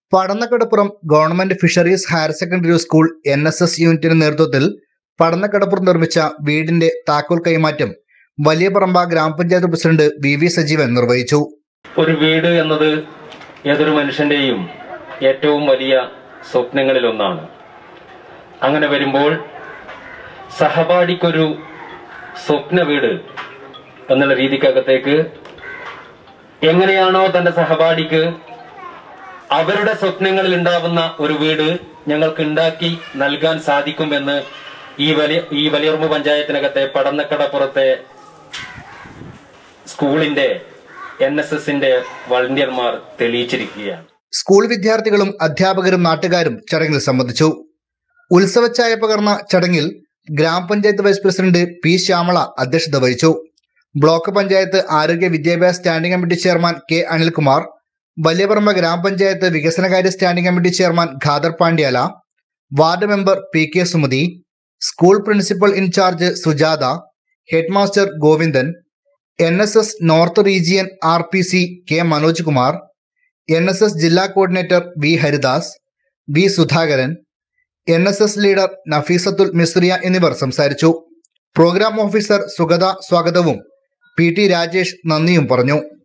Padannakkadappuram government fisheries higher secondary school N S S യൂണിറ്റിന്റെ നേതൃത്വത്തിൽ പടന്നക്കടപ്പുറം നിർമ്മിച്ച വീടിന്റെ താക്കോൽ കൈമാറ്റം വലിയ പറമ്പ ഗ്രാമപഞ്ചായത്ത് പ്രസിഡന്റ് വി വി സജീവൻ നിർവഹിച്ചു ഒരു വീട് എന്നത് ഏതൊരു മനുഷ്യന്റെയും ഏറ്റവും വലിയ സ്വപ്നങ്ങളിലൊന്നാണ് അങ്ങനെ വരുമ്പോൾ സഹപാഠിക്കൊരു സ്വപ്ന വീട് എന്നുള്ള രീതിക്കകത്തേക്ക് എങ്ങനെയാണോ തന്റെ സഹപാഠിക്ക് അവരുടെ സ്വപ്നങ്ങളിൽ ഉണ്ടാവുന്ന ഒരു വീട് ഞങ്ങൾക്ക് ഉണ്ടാക്കി നൽകാൻ സാധിക്കുമെന്ന് ഈ വലിയ ഈ വലിയർമ പഞ്ചായത്തിനകത്തെ പടന്നക്കടപ്പുറത്തെ സ്കൂളിന്റെ എൻ എസ് എസിന്റെ വളണ്ടിയർമാർ തെളിയിച്ചിരിക്കുകയാണ് സ്കൂൾ വിദ്യാർത്ഥികളും അധ്യാപകരും നാട്ടുകാരും ചടങ്ങിൽ സംബന്ധിച്ചു ഉത്സവച്ചായ പകർന്ന ചടങ്ങിൽ ഗ്രാമപഞ്ചായത്ത് വൈസ് പ്രസിഡന്റ് പി ശ്യാമള അധ്യക്ഷത വഹിച്ചു ബ്ലോക്ക് പഞ്ചായത്ത് ആരോഗ്യ വിദ്യാഭ്യാസ standing committee chairman K Anilkumar Valiyaparamba ഗ്രാമപഞ്ചായത്ത് വികസനകാര്യ standing committee chairman Khader Pandyala ward member P K Sumathi school principal incharge Sujatha headmaster Govindan N S S north region R P C K Manoj Kumar N S S ജില്ലാ coordinator V Haridas V Sudhakaran N S S leader Nafeesathul Misriya എന്നിവർ സംസാരിച്ചു programme officer Sugatha സ്വാഗതവും P T Rajesh നന്ദിയും പറഞ്ഞു